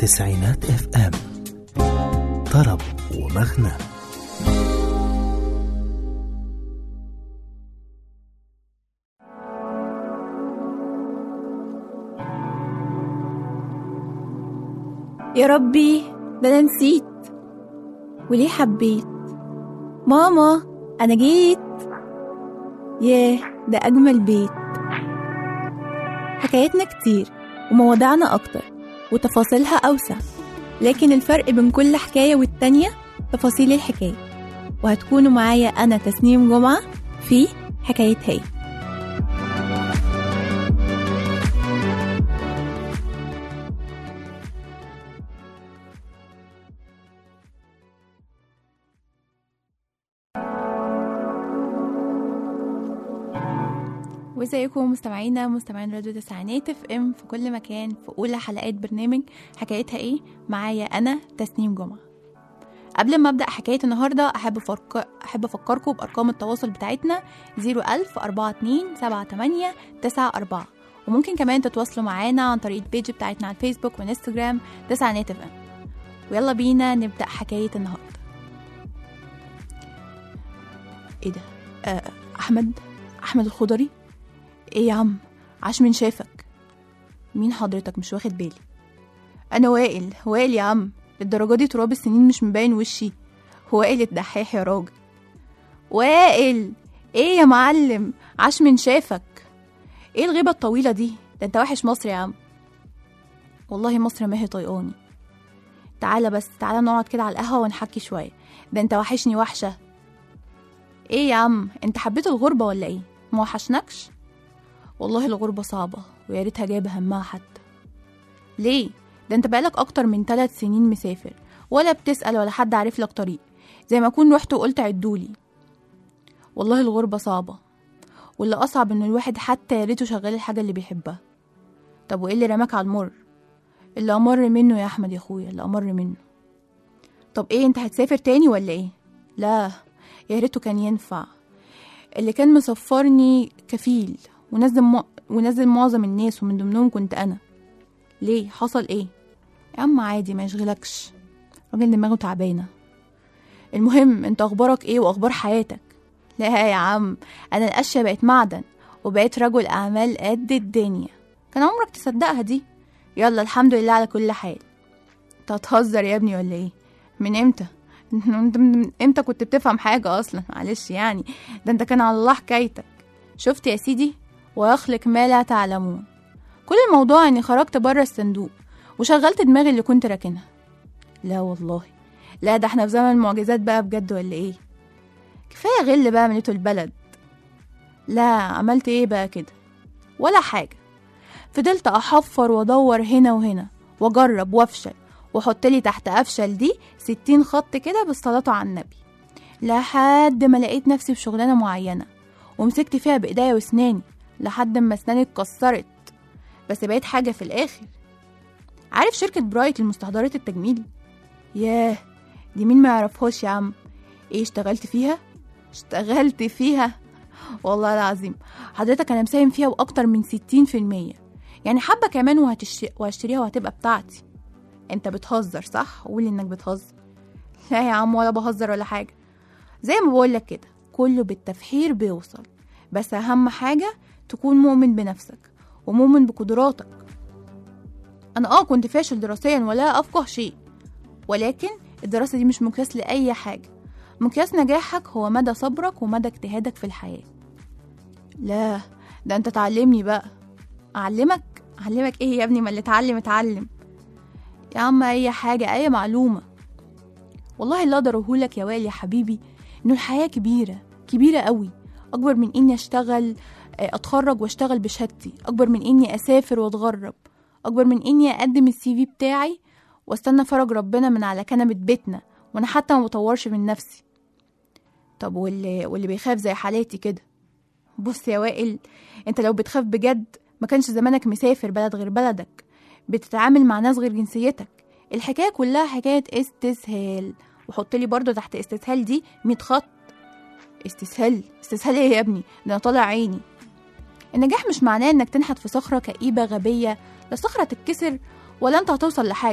تسعينات اف ام طرب ومغنى يا ربي ده انا نسيت وليه حبيت ماما انا جيت ياه ده اجمل بيت حكايتنا كتير ومواضيعنا اكتر وتفاصيلها اوسع لكن الفرق بين كل حكاية والتانية تفاصيل الحكاية وهتكونوا معايا انا تسنيم جمعة في حكاية هي وازيكم مستمعينا مستمعين راديو تسعينات اف ام في كل مكان في اولى حلقات برنامج حكايتها ايه معايا انا تسنيم جمعه قبل ما ابدا حكايه النهارده احب أفكر احب افكركم بارقام التواصل بتاعتنا 01000 42 78 94 وممكن كمان تتواصلوا معانا عن طريق البيج بتاعتنا على الفيسبوك وانستجرام تسعينات اف ام ويلا بينا نبدا حكايه النهارده ايه ده آه احمد احمد الخضري ايه يا عم عاش من شافك مين حضرتك مش واخد بالي انا وائل وائل يا عم الدرجة دي تراب السنين مش مبين وشي هو وائل الدحاح يا راجل وائل ايه يا معلم عاش من شافك ايه الغيبة الطويلة دي ده انت وحش مصر يا عم والله مصر ما هي طيقاني تعالى بس تعالى نقعد كده على القهوة ونحكي شوية ده انت وحشني وحشة ايه يا عم انت حبيت الغربة ولا ايه ما وحشنكش والله الغربة صعبة ويا ريتها جايبة همها حتى ليه ده انت بقالك اكتر من ثلاث سنين مسافر ولا بتسأل ولا حد عارف لك طريق زي ما اكون رحت وقلت عدولي والله الغربة صعبة واللي اصعب ان الواحد حتى يا ريته شغال الحاجة اللي بيحبها طب وايه اللي رماك على المر اللي امر منه يا احمد يا اخويا اللي امر منه طب ايه انت هتسافر تاني ولا ايه لا يا ريته كان ينفع اللي كان مسفرني كفيل ونزل م... ونزل معظم الناس ومن ضمنهم كنت انا ليه حصل ايه يا عم عادي ما يشغلكش راجل دماغه تعبانه المهم انت اخبارك ايه واخبار حياتك لا يا عم انا الاشياء بقت معدن وبقيت رجل اعمال قد الدنيا كان عمرك تصدقها دي يلا الحمد لله على كل حال انت هتهزر يا ابني ولا ايه من امتى انت من امتى كنت بتفهم حاجه اصلا معلش يعني ده انت كان على الله حكايتك شفت يا سيدي ويخلق ما لا تعلمون كل الموضوع اني خرجت بره الصندوق وشغلت دماغي اللي كنت راكنها لا والله لا ده احنا في زمن المعجزات بقى بجد ولا ايه كفايه غل بقى مليتوا البلد لا عملت ايه بقى كده ولا حاجه فضلت احفر وادور هنا وهنا واجرب وافشل واحط لي تحت افشل دي ستين خط كده بالصلاه على النبي لحد ما لقيت نفسي في شغلانه معينه ومسكت فيها بايديا واسناني لحد ما اسناني اتكسرت بس بقيت حاجه في الاخر عارف شركه برايت لمستحضرات التجميل ياه دي مين ما يعرفهاش يا عم ايه اشتغلت فيها اشتغلت فيها والله العظيم حضرتك انا مساهم فيها واكتر من ستين في المية يعني حبة كمان وهتش... وهشتريها وهتبقى بتاعتي انت بتهزر صح قول انك بتهزر لا يا عم ولا بهزر ولا حاجة زي ما بقولك كده كله بالتفحير بيوصل بس اهم حاجة تكون مؤمن بنفسك ومؤمن بقدراتك انا اه كنت فاشل دراسيا ولا افقه شيء ولكن الدراسة دي مش مقياس لأي حاجة مقياس نجاحك هو مدى صبرك ومدى اجتهادك في الحياة لا ده انت تعلمني بقى اعلمك اعلمك ايه يا ابني ما اللي اتعلم اتعلم يا عم اي حاجة اي معلومة والله اللي اقدر اقولك يا وائل يا حبيبي انه الحياة كبيرة كبيرة قوي اكبر من اني اشتغل اتخرج واشتغل بشهادتي اكبر من اني اسافر واتغرب اكبر من اني اقدم السي في بتاعي واستنى فرج ربنا من على كنبة بيتنا وانا حتى ما بطورش من نفسي طب واللي واللي بيخاف زي حالاتي كده بص يا وائل انت لو بتخاف بجد ما كانش زمانك مسافر بلد غير بلدك بتتعامل مع ناس غير جنسيتك الحكايه كلها حكايه استسهال وحط لي برضو تحت استسهال دي 100 خط استسهال استسهال ايه يا ابني ده انا طالع عيني النجاح مش معناه انك تنحت في صخره كئيبه غبيه لا الصخره تتكسر ولا انت هتوصل لحاجه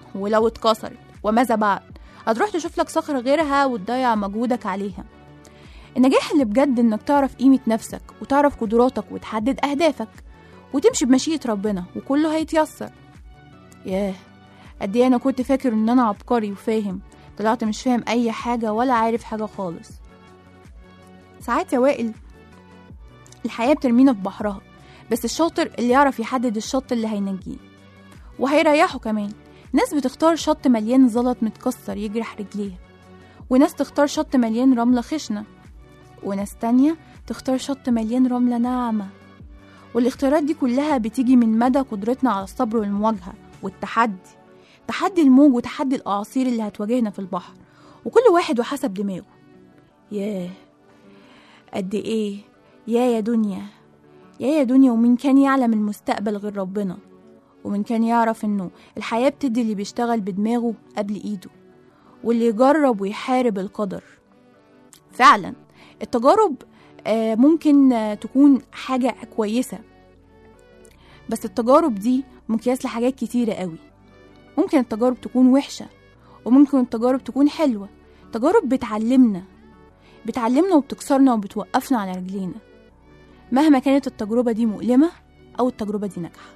ولو اتكسرت وماذا بعد هتروح تشوف لك صخرة غيرها وتضيع مجهودك عليها النجاح اللي بجد انك تعرف قيمة نفسك وتعرف قدراتك وتحدد اهدافك وتمشي بمشيئة ربنا وكله هيتيسر ياه قد ايه انا كنت فاكر ان انا عبقري وفاهم طلعت مش فاهم اي حاجة ولا عارف حاجة خالص ساعات يا وائل الحياة بترمينا في بحرها بس الشاطر اللي يعرف يحدد الشط اللي هينجيه وهيريحه كمان ناس بتختار شط مليان زلط متكسر يجرح رجليها وناس تختار شط مليان رملة خشنة وناس تانية تختار شط مليان رملة ناعمة والاختيارات دي كلها بتيجي من مدى قدرتنا على الصبر والمواجهة والتحدي تحدي الموج وتحدي الأعاصير اللي هتواجهنا في البحر وكل واحد وحسب دماغه ياه قد ايه يا يا دنيا يا يا دنيا ومين كان يعلم المستقبل غير ربنا ومن كان يعرف انه الحياة بتدي اللي بيشتغل بدماغه قبل ايده واللي يجرب ويحارب القدر فعلا التجارب آه، ممكن آه، تكون حاجة كويسة بس التجارب دي مقياس لحاجات كتيرة قوي ممكن التجارب تكون وحشة وممكن التجارب تكون حلوة تجارب بتعلمنا بتعلمنا وبتكسرنا وبتوقفنا على رجلينا مهما كانت التجربة دي مؤلمة أو التجربة دي ناجحة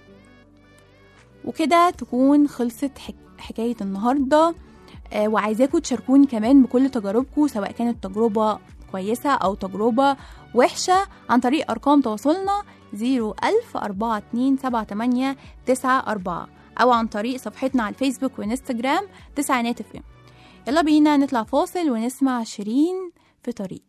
وكده تكون خلصت حك... حكاية النهاردة آه وعايزاكم تشاركوني كمان بكل تجاربكم سواء كانت تجربة كويسة أو تجربة وحشة عن طريق أرقام تواصلنا 010427894 أو عن طريق صفحتنا على الفيسبوك وانستجرام تسعينات اف ام يلا بينا نطلع فاصل ونسمع شيرين في طريقي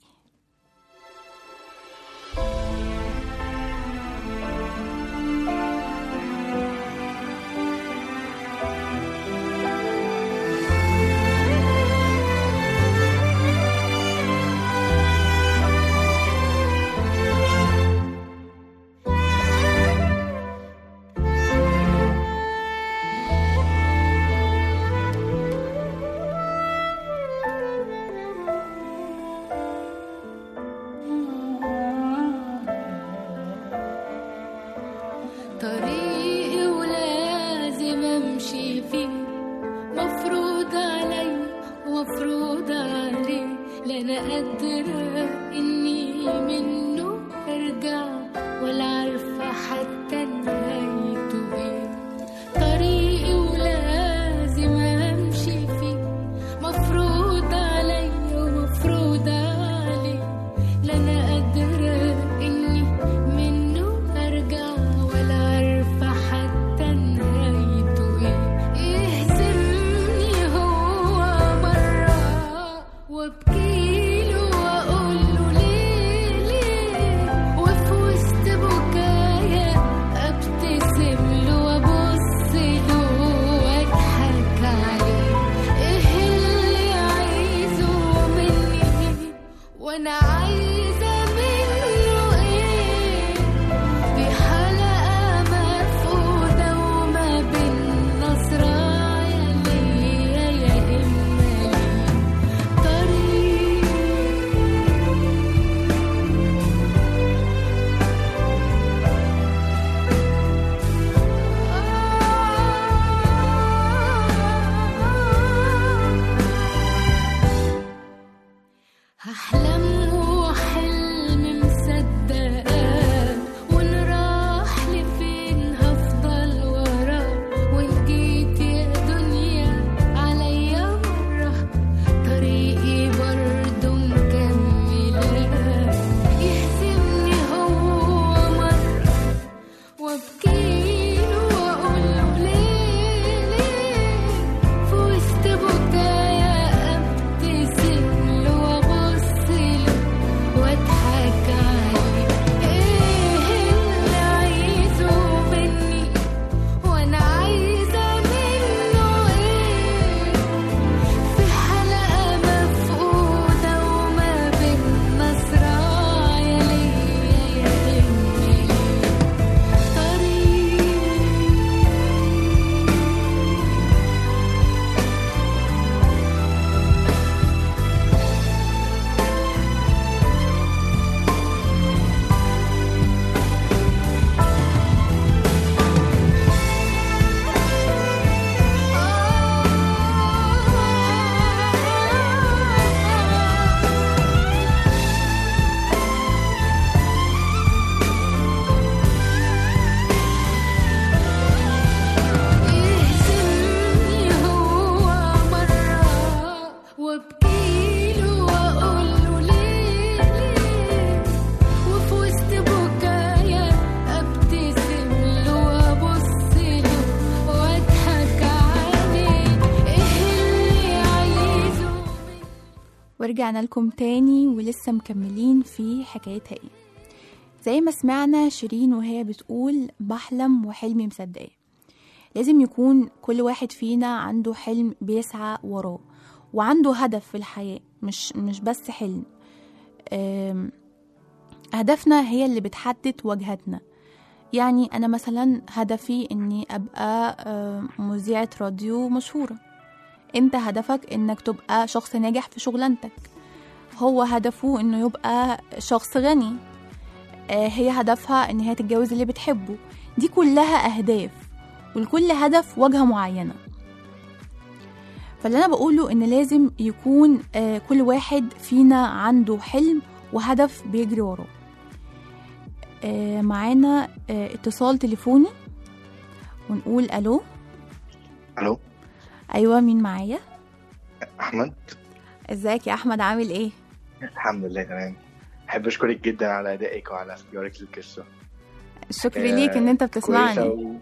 ورجعنا لكم تاني ولسه مكملين في حكايتها ايه زي ما سمعنا شيرين وهي بتقول بحلم وحلمي مصدقاه لازم يكون كل واحد فينا عنده حلم بيسعى وراه وعنده هدف في الحياة مش مش بس حلم أم، أهدافنا هي اللي بتحدد وجهتنا يعني أنا مثلا هدفي إني أبقى أم، مذيعة راديو مشهورة أنت هدفك إنك تبقى شخص ناجح في شغلانتك هو هدفه إنه يبقى شخص غني آه، هي هدفها إن هي تتجوز اللي بتحبه دي كلها أهداف ولكل هدف وجهة معينة فاللي أنا بقوله إن لازم يكون آه، كل واحد فينا عنده حلم وهدف بيجري وراه آه، معانا آه، اتصال تليفوني ونقول ألو الو أيوة مين معايا احمد ازيك يا أحمد عامل إيه الحمد لله تمام احب اشكرك جدا على ادائك وعلى اختيارك للقصه الشكر آه، ليك إن أنت كويسة بتسمعني و...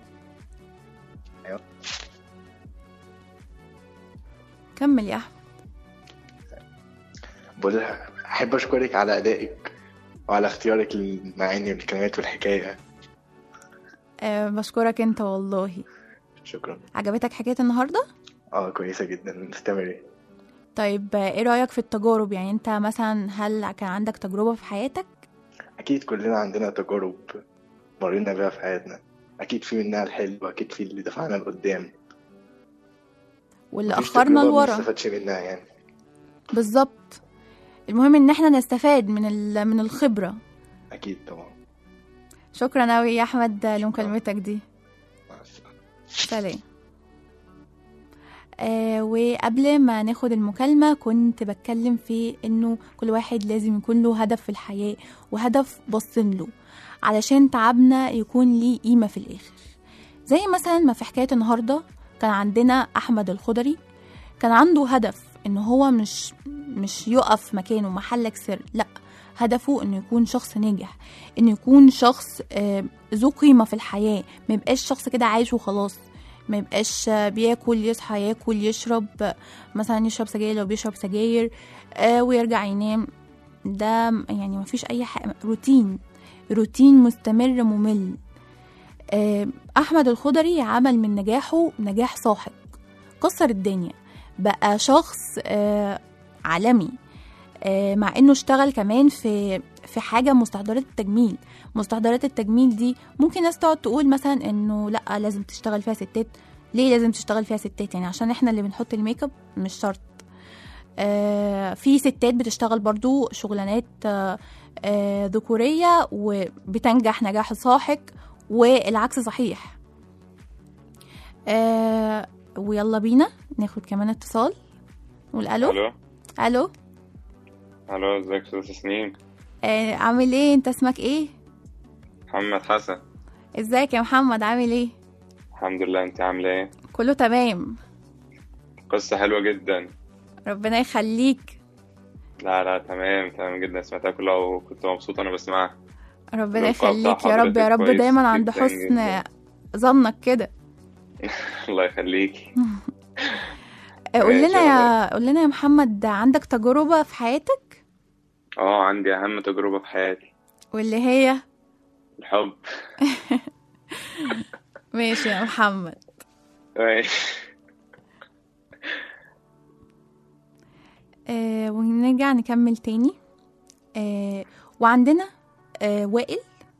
كمل يا أحمد بقول احب اشكرك على ادائك وعلى اختيارك للمعاني والكلمات والحكايه أه بشكرك أنت والله شكرا عجبتك حكاية النهاردة؟ اه كويسه جدا استمري طيب آه، ايه رأيك في التجارب يعني انت مثلا هل كان عندك تجربة في حياتك اكيد كلنا عندنا تجارب مرينا بيها في حياتنا اكيد في منها الحلو واكيد في اللي دفعنا لقدام واللي مفيش اخرنا تجربة ما لورا نستفادش منها يعني بالظبط المهم ان احنا نستفاد من ال- من الخبرة اكيد طبعا شكرا اوي يا احمد لمكالمتك دي مع السلامه سلام آه وقبل ما ناخد المكالمة كنت بتكلم في انه كل واحد لازم يكون له هدف في الحياة وهدف باصين له علشان تعبنا يكون ليه قيمة في الآخر زي مثلا ما في حكاية النهاردة كان عندنا أحمد الخضري كان عنده هدف ان هو مش مش يقف مكانه محلك سر لا هدفه انه يكون شخص ناجح انه يكون شخص آه، ذو قيمة في الحياة ما يبقاش شخص كده عايش وخلاص ما يبقاش آه، بياكل يصحى ياكل يشرب آه، مثلا يشرب سجاير لو بيشرب سجاير آه، ويرجع ينام ده م- يعني ما فيش اي حاجة روتين روتين مستمر ممل آه، احمد الخضري عمل من نجاحه نجاح ساحق كسر الدنيا بقى شخص آه، عالمي آه، مع انه اشتغل كمان في في حاجه مستحضرات التجميل مستحضرات التجميل دي ممكن ناس تقعد تقول مثلا انه لا لازم تشتغل فيها ستات ليه لازم تشتغل فيها ستات يعني عشان احنا اللي بنحط الميك اب مش شرط آه في ستات بتشتغل برضو شغلانات آه آه ذكوريه وبتنجح نجاح ساحق والعكس صحيح آه ويلا بينا ناخد كمان اتصال نقول الو الو الو الو ازيك يا استاذ سنين آه عامل ايه انت اسمك ايه محمد حسن ازيك يا محمد عامل ايه الحمد لله انت عامله ايه كله تمام قصه حلوه جدا ربنا يخليك لا لا تمام تمام جدا سمعتها كلها وكنت مبسوط وانا بسمعها ربنا القاء بتاع يخليك يا رب يا حضرتك رب كويس دايما عند جداً حسن جداً. ظنك كده الله يخليكي آه، قول ماشي لنا يا يا قول لنا يا محمد عندك تجربة في حياتك اه عندي اهم تجربه في حياتي واللي هي الحب ماشي يا محمد آه ونرجع نكمل تاني آه وعندنا آه وائل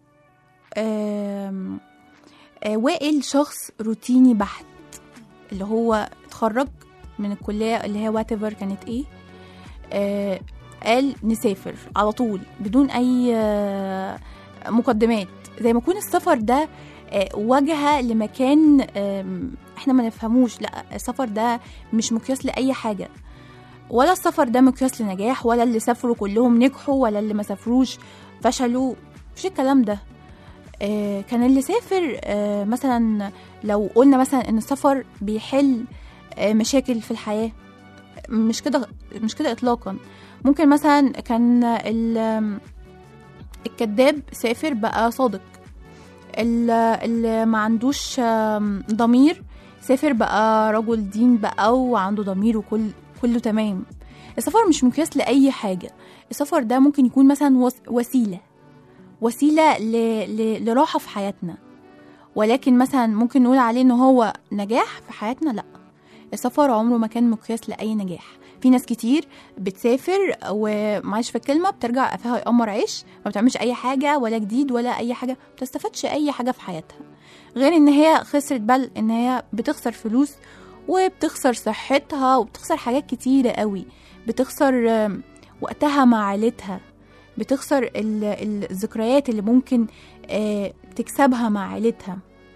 آه آه وائل شخص روتيني بحت اللي هو اتخرج من الكلية اللي هي واتيفر كانت ايه آه قال نسافر على طول بدون اي آه مقدمات زي ما يكون السفر ده آه، وجهة لمكان آم، احنا ما نفهموش لا السفر ده مش مقياس لأي حاجة ولا السفر ده مقياس لنجاح ولا اللي سافروا كلهم نجحوا ولا اللي ما سافروش فشلوا مش الكلام ده آه، كان اللي سافر آه، مثلا لو قلنا مثلا ان السفر بيحل آه، مشاكل في الحياة مش كده مش كده اطلاقا ممكن مثلا كان ال- الكذاب سافر بقى صادق ال- اللي ما عندوش آم، ضمير سافر بقى رجل دين بقى وعنده ضمير وكل كله تمام السفر مش مقياس لاي حاجه السفر ده ممكن يكون مثلا وس- وسيله وسيله ل... ل... لراحه في حياتنا ولكن مثلا ممكن نقول عليه ان هو نجاح في حياتنا لا السفر عمره ما كان مقياس لاي نجاح في ناس كتير بتسافر ومعيش في الكلمه بترجع قفاها يقمر عيش ما بتعملش اي حاجه ولا جديد ولا اي حاجه ما بتستفادش اي حاجه في حياتها غير ان هي خسرت بل ان هي بتخسر فلوس وبتخسر صحتها وبتخسر حاجات كتيره قوي بتخسر آم، وقتها مع عيلتها بتخسر ال- ال- الذكريات اللي ممكن آه، تكسبها مع عيلتها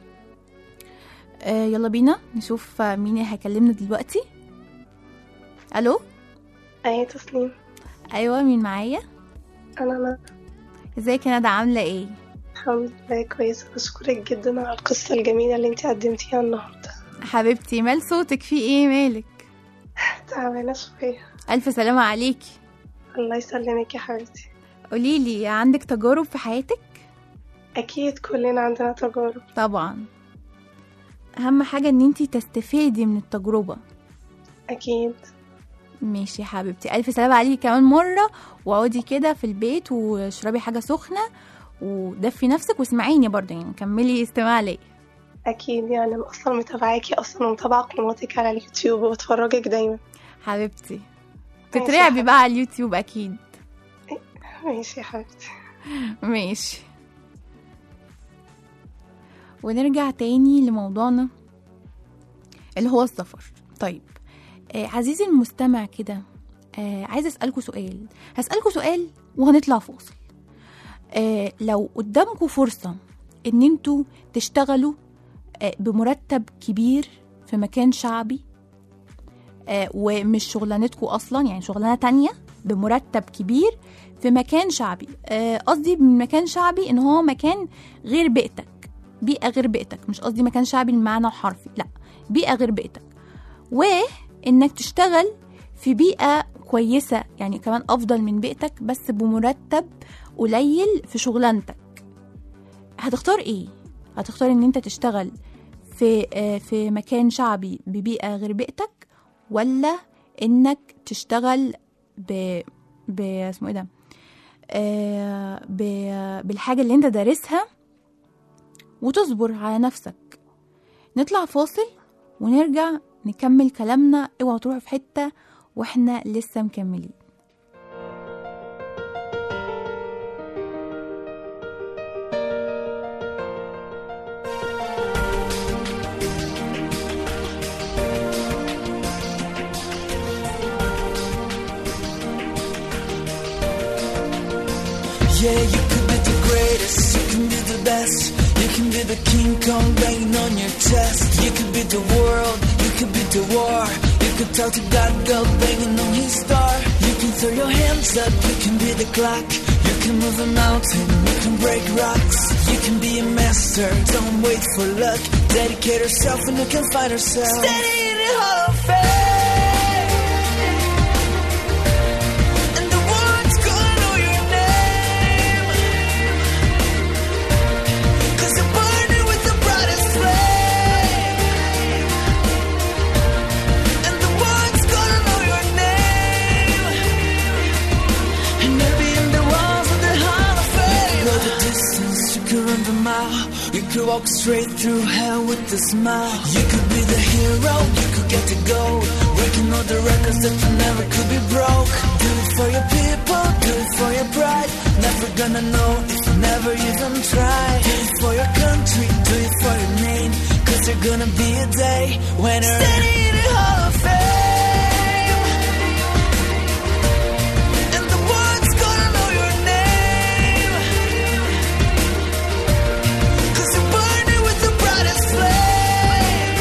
آه، يلا بينا نشوف آه، مين اللي هيكلمنا دلوقتي الو أي تسليم ايوه مين معايا أنا أنا ازيك يا ندى عامله ايه الحمد لله كويسة بشكرك جدا على القصة الجميلة اللي انتي قدمتيها النهاردة حبيبتي مال صوتك في ايه مالك تعبانة شوية الف سلامه عليكي الله يسلمك يا حبيبتي قوليلي عندك تجارب في حياتك أكيد كلنا عندنا تجارب طبعا اهم حاجه ان انتي تستفيدي من التجربه أكيد ماشي يا حبيبتي الف سلامه عليكي كمان مره واقعدي كده في البيت واشربي حاجه سخنه ودفي نفسك واسمعيني برضه يعني كملي استماع ليا أكيد يعني أنا أصلا متابعاكي أصلا ومتابعة قنواتك على اليوتيوب وبتفرجك دايما حبيبتي ماشي يا تترعبي حبيبتي. بقى على اليوتيوب اكيد ماشي يا حبيبتي ماشي ونرجع تاني لموضوعنا اللي هو السفر طيب آه عزيزي المستمع كده آه عايز اسألكوا سؤال هسألكوا سؤال وهنطلع فاصل آه لو قدامكوا فرصة ان انتوا تشتغلوا آه بمرتب كبير في مكان شعبي آه ومش شغلانتكوا اصلا يعني شغلانة تانية بمرتب كبير في مكان شعبي آه، قصدي من مكان شعبي ان هو مكان غير بيئتك بيئة غير بيئتك مش قصدي مكان شعبي المعنى الحرفي لا بيئة غير بيئتك وانك تشتغل في بيئة كويسة يعني كمان افضل من بيئتك بس بمرتب قليل في شغلانتك هتختار ايه هتختار ان انت تشتغل في آه، في مكان شعبي ببيئة غير بيئتك ولا انك تشتغل ب ب اسمه ايه ده آه، ب- بالحاجة اللي انت دارسها وتصبر على نفسك نطلع فاصل ونرجع نكمل كلامنا اوعوا تروحوا في حتة واحنا لسه مكملين Yeah, you could be the greatest, you can be the best, you can be the King Kong banging on your chest. You could be the world, you could be the war, you could talk to God, God banging on his star. You can throw your hands up, you can be the clock, you can move a mountain, you can break rocks, you can be a master. Don't wait for luck, dedicate yourself and you can find yourself. Standing in the Hall of Fame. And the world's gonna know your name. Cause you're burning with the brightest flame. And the world's gonna know your name. And you'll be in the walls of the Hall of Fame. Go the distance, you could run the mile. You could walk straight through hell with a smile. You could be the hero, you could get to go. Breaking all the records that you never could be broke. Do it for your people, do it for your pride. Never gonna know if you never even try. Do it for your country, do it for your name. Cause there's gonna be a day when you're standing in the Hall of Fame. And the world's gonna know your name. Cause you're burning with the brightest flame.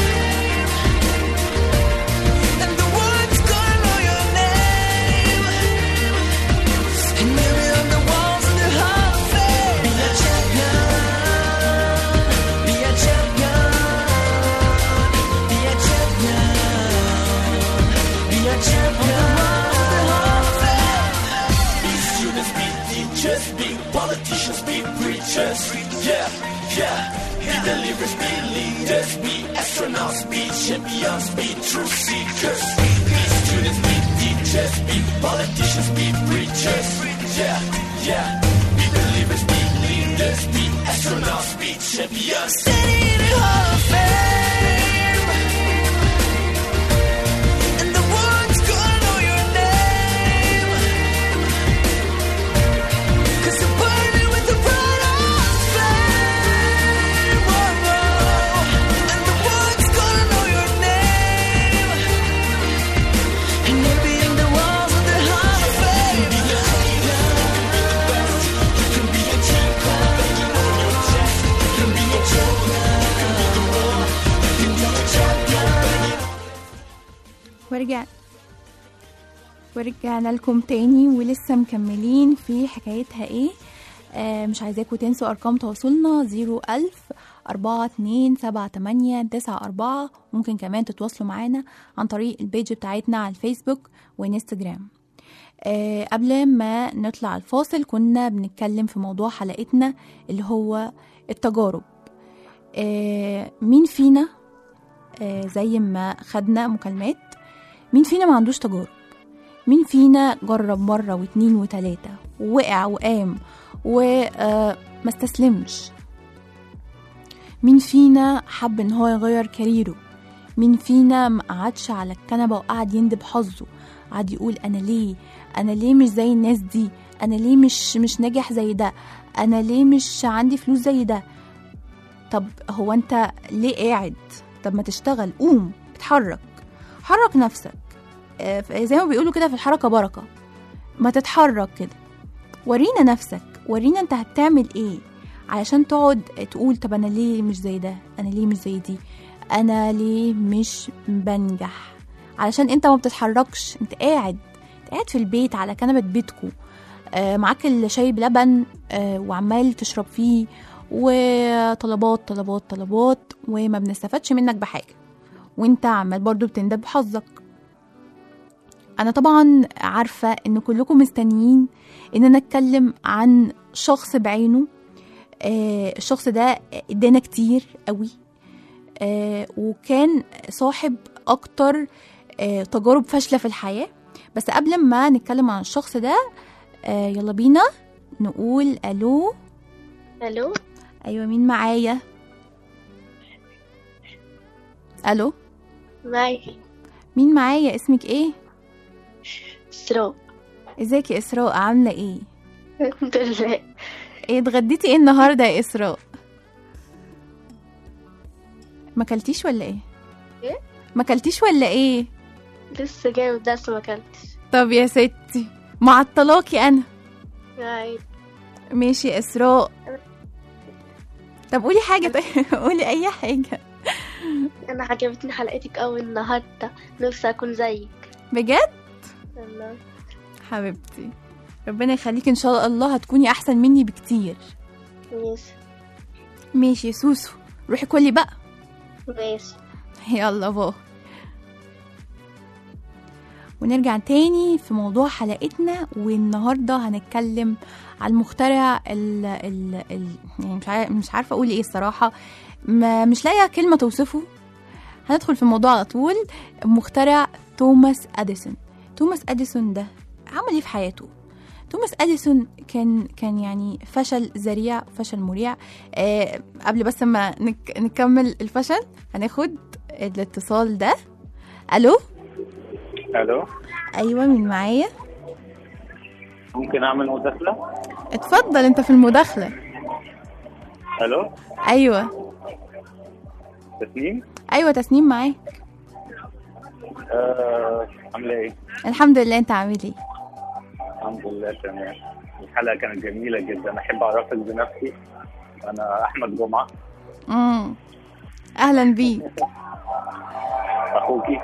And the world's gonna know your name. And maybe on the walls of the Hall of Fame. Be a champion. Be a champion. Be a champion. Be a champion. On the walls of the Hall of Fame. Be students, be teachers, be politicians, be preachers. Yeah, yeah. Be believers, be leaders, be astronauts, be champions, be truth seekers. Be students, be teachers, preachers, be politicians, be preachers. Yeah, yeah. Be believers, be leaders, be astronauts, be champions. Standing in the Hall of Fame. And the world's gonna know your name. 'Cause you're burning with the brightest flame. Whoa, whoa. And the world's gonna know your name. And you'll be in the walls of the Hall of Fame. ورجع ورجعنا لكم تاني ولسه مكملين في حكايتها ايه آه مش عايزاكم تنسوا ارقام تواصلنا زيرو الف أربعة اتنين سبعة تمانية تسعة أربعة ممكن كمان تتواصلوا معانا عن طريق البيج بتاعتنا على الفيسبوك وانستجرام آه قبل ما نطلع الفاصل كنا بنتكلم في موضوع حلقتنا اللي هو التجارب آه مين فينا آه زي ما خدنا مكالمات مين فينا ما عندوش تجارب مين فينا جرب مرة واتنين وتلاتة ووقع وقام وما استسلمش مين فينا حب ان هو يغير كاريره مين فينا ما قعدش على الكنبة وقعد يندب حظه قعد يقول انا ليه انا ليه مش زي الناس دي انا ليه مش مش ناجح زي ده انا ليه مش عندي فلوس زي ده طب هو انت ليه قاعد طب ما تشتغل قوم اتحرك حرك نفسك آه، زي ما بيقولوا كده في الحركة بركة ما تتحرك كده ورينا نفسك ورينا انت هتعمل ايه علشان تقعد تقول طب انا ليه مش زي ده انا ليه مش زي دي انا ليه مش بنجح علشان انت ما بتتحركش انت قاعد انت قاعد في البيت على كنبة بيتكو آه، معاك الشاي بلبن آه، وعمال تشرب فيه وطلبات طلبات طلبات وما بنستفادش منك بحاجة وانت عمال برضو بتندب بحظك انا طبعا عارفة ان كلكم مستنيين ان انا اتكلم عن شخص بعينه آه الشخص ده ادانا كتير قوي آه وكان صاحب اكتر آه تجارب فاشلة في الحياة بس قبل ما نتكلم عن الشخص ده آه يلا بينا نقول الو الو ايوه مين معايا الو معي مين معايا اسمك ايه اسراء ازيك يا اسراء عامله ايه الحمد لله ايه اتغديتي ايه النهارده يا اسراء ما كلتيش ولا ايه إيه؟ ما كلتيش ولا ايه لسه جاي من الدرس ما اكلتش طب يا ستي معطلاكي انا عادي ماشي يا اسراء طب قولي حاجه طيب قولي اي حاجه انا عجبتني حلقتك قوي النهارده نفسي اكون زيك بجد والله حبيبتي ربنا يخليك ان شاء الله هتكوني احسن مني بكتير ماشي ماشي يا سوسو روحي كلي بقى ماشي يلا باي ونرجع تاني في موضوع حلقتنا والنهارده هنتكلم على المخترع ال ال ال يعني مش عارف مش عارفه اقول ايه الصراحه ما مش لاقيه كلمه توصفه هندخل في الموضوع على طول مخترع توماس اديسون توماس اديسون ده عمل ايه في حياته توماس اديسون كان كان يعني فشل ذريع فشل مريع آه قبل بس ما نك نكمل الفشل هناخد الاتصال ده الو الو ايوه مين معايا ممكن اعمل مداخله اتفضل انت في المداخله الو ايوه تسنيم ايوه تسنيم معاك آه عامله ايه الحمد لله انت عامل ايه الحمد لله تمام الحلقه كانت جميله جدا احب اعرفك بنفسي انا احمد جمعه امم اهلا بيك اخوكي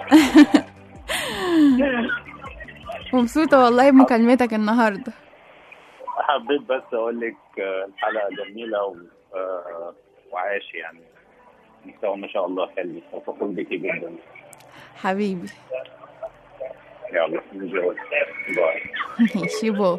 مبسوطه والله بمكالمتك النهارده حبيت بس اقول لك آه، الحلقه جميله و... آه، وعاش يعني مستوى ما شاء الله حلو وفخور بيكي جدا حبيبي يلا enjoy. باي ماشي بو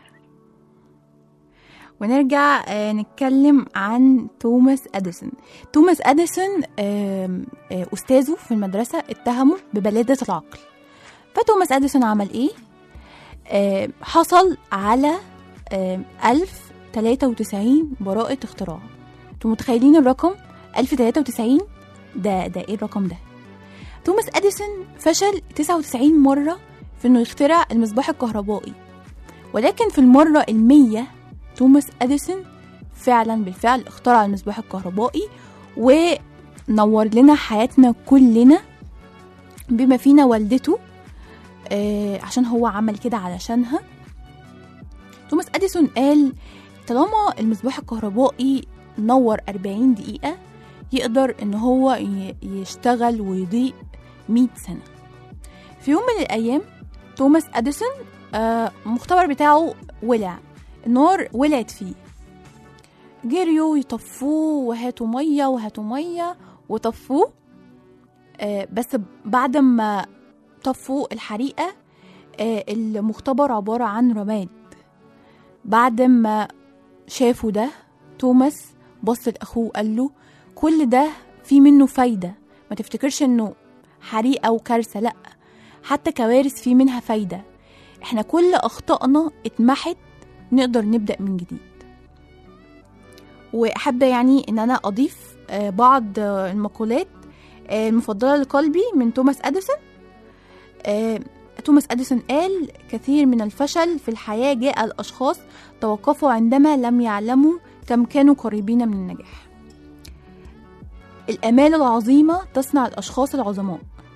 ونرجع آه، نتكلم عن توماس اديسون توماس اديسون آم، آه، استاذه في المدرسه اتهمه ببلاده العقل فتوماس اديسون عمل ايه آه حصل على آه 1093 براءة اختراع انتوا متخيلين الرقم 1093 ده ده ايه الرقم ده توماس اديسون فشل 99 مرة في انه يخترع المصباح الكهربائي ولكن في المرة المية توماس اديسون فعلا بالفعل اخترع المصباح الكهربائي ونور لنا حياتنا كلنا بما فينا والدته آه عشان هو عمل كده علشانها توماس اديسون قال طالما المصباح الكهربائي نور 40 دقيقة يقدر ان هو ي- يشتغل ويضيء 100 سنة في يوم من الايام توماس اديسون آه المختبر بتاعه ولع النار ولعت فيه جريوا يطفوه وهاتوا مية وهاتوا مية وطفوه آه بس بعد ما طفوا الحريقة آه المختبر عبارة عن رماد بعد ما شافوا ده توماس بص لأخوه قال له كل ده في منه فايدة ما تفتكرش انه حريقة وكارثة لأ حتى كوارث في منها فايدة احنا كل أخطائنا اتمحت نقدر نبدأ من جديد وأحب يعني إن أنا أضيف آه، بعض آه، المقولات آه، المفضلة لقلبي من توماس أديسون آه، توماس أديسون قال كثير من الفشل في الحياة جاء الأشخاص توقفوا عندما لم يعلموا كم كانوا قريبين من النجاح الآمال العظيمة تصنع الأشخاص العظماء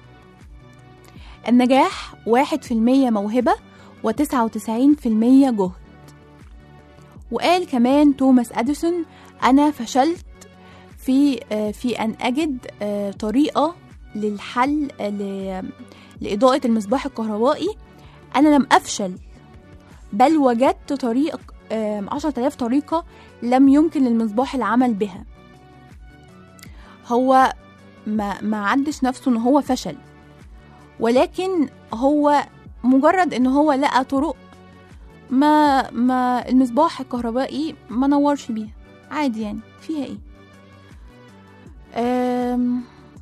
النجاح واحد في المية موهبة وتسعة وتسعين في المية جهد وقال كمان توماس أديسون أنا فشلت في آه، في أن أجد آه، طريقة للحل آه، ل- لإضاءة المصباح الكهربائي أنا لم أفشل بل وجدت طريق عشرة آلاف طريقة لم يمكن للمصباح العمل بها هو ما, ما عدش نفسه ان هو فشل ولكن هو مجرد ان هو لقى طرق ما ما المصباح الكهربائي ما نورش بيها عادي يعني فيها ايه أم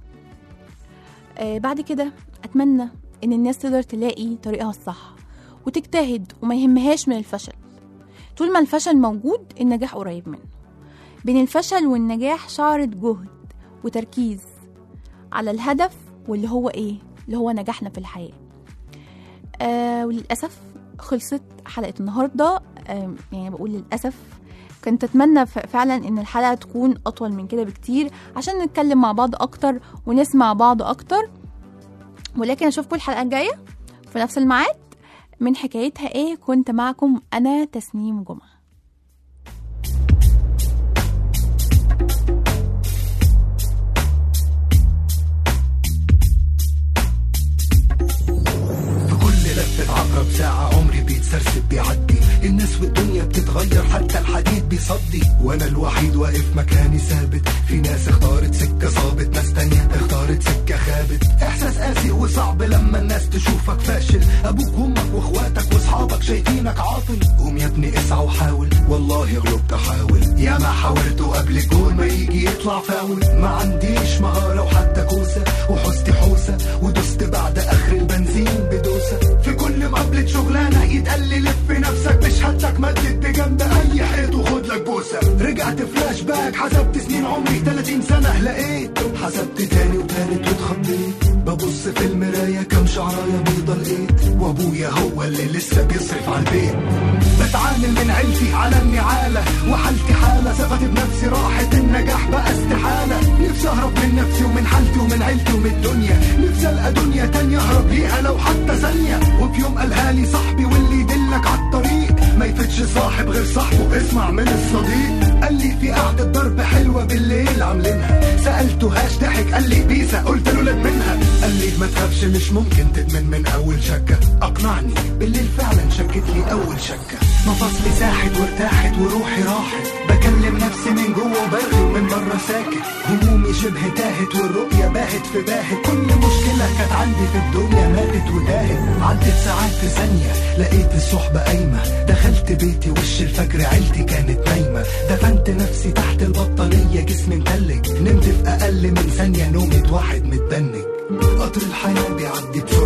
آه بعد كده اتمنى ان الناس تقدر تلاقي طريقها الصح وتجتهد وما يهمهاش من الفشل طول ما الفشل موجود النجاح قريب منه بين الفشل والنجاح شعرة جهد وتركيز على الهدف واللي هو ايه اللي هو نجاحنا في الحياة آه وللأسف خلصت حلقة النهاردة آه يعني بقول للأسف كنت أتمنى ف- فعلا إن الحلقة تكون أطول من كده بكتير عشان نتكلم مع بعض أكتر ونسمع بعض أكتر ولكن أشوفكم الحلقة الجاية في نفس الميعاد من حكايتها إيه كنت معكم أنا تسنيم جمعة في كل لفة عقرب ساعة عمري بيتسرسب بيعدي الناس والدنيا بتتغير حتى الحديد بيصدي وانا الوحيد واقف مكاني ثابت في ناس اختارت سكة صابت ناس تانية اختارت سكة خابت احساس قاسي وصعب لما الناس تشوفك فاشل ابوك وامك واخواتك واصحابك شايفينك عاطل قوم يا ابني اسعى وحاول والله غلبت حاول يا ما حاولت قبل كل ما يجي يطلع فاول ما عنديش مهارة وحتى كوسة وحوستي حوسة ودست بعد اخر البنزين بدوسة في كل مقابلة شغلانة يتقال لي لف نفسك مش هدك مدد بجنب اي حيط وخد لك بوسة رجعت فلاش باك حسبت سنين عمري 30 سنة لقيت حسبت تاني وتالت واتخضيت ببص في المراية كم شعراية بيضة لقيت وابويا هو اللي لسه بيصرف على البيت بتعامل من عيلتي على النعالة وحالتي حالة ثقتي بنفسي راحت النجاح بقى استحالة نفسي اهرب من نفسي ومن حالتي ومن عيلتي ومن الدنيا نفسي القى دنيا تانية اهرب ليها لو حتى ثانية وفي يوم قالها لي صاحبي واللي يدلك على الطريق ما يفتش صاحب غير صاحبه اسمع من الصديق قال لي في قعدة ضرب حلوة بالليل عاملينها سألته هاش ضحك قال لي بيسا قلت له لد منها قال لي ما تخافش مش ممكن تدمن من اول شكة اقنعني بالليل فعلا شكت لي اول شكة مفاصلي ساحت وارتاحت وروحي راحت بكلم نفسي من جوه وبرغي من بره ساكت همومي شبه تاهت والرؤية باهت في باهت كل مشكلة كانت عندي في الدنيا ماتت وتاهت عدت ساعات في ثانية لقيت الصحبة قايمة دخلت بيتي وش الفجر عيلتي كانت نايمة دفنت نفسي تحت البطانية جسمي متلج نمت في أقل من ثانية نومة واحد متدنج قطر الحياة بيعدي بسرعة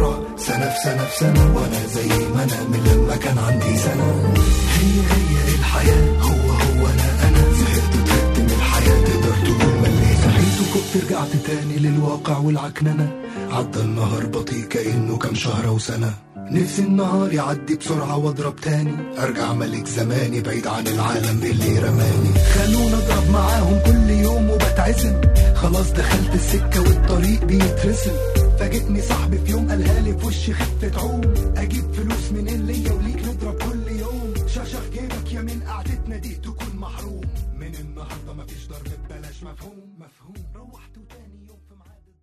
سنة في سنة في سنة وانا زي ما انا من لما كان عندي سنة هي هي الحياة هو هو انا انا زهقت وتعبت من الحياة تقدر تقول مليت صحيت وكنت رجعت تاني للواقع والعكننة عدى النهار بطيء كأنه كام شهر وسنة نفسي النهار يعدي بسرعة واضرب تاني ارجع ملك زماني بعيد عن العالم اللي رماني خلونا اضرب معاهم كل يوم وبتعزم خلاص دخلت السكة والطريق بيترسم فاجئني صاحبي في يوم قالها لي في وشي خفة عوم اجيب فلوس منين ليا وليك نضرب كل يوم شاشة في جيبك يا من قعدتنا دي تكون محروم من النهارده مفيش ضرب ببلاش مفهوم مفهوم روحت وتاني يوم في ميعاد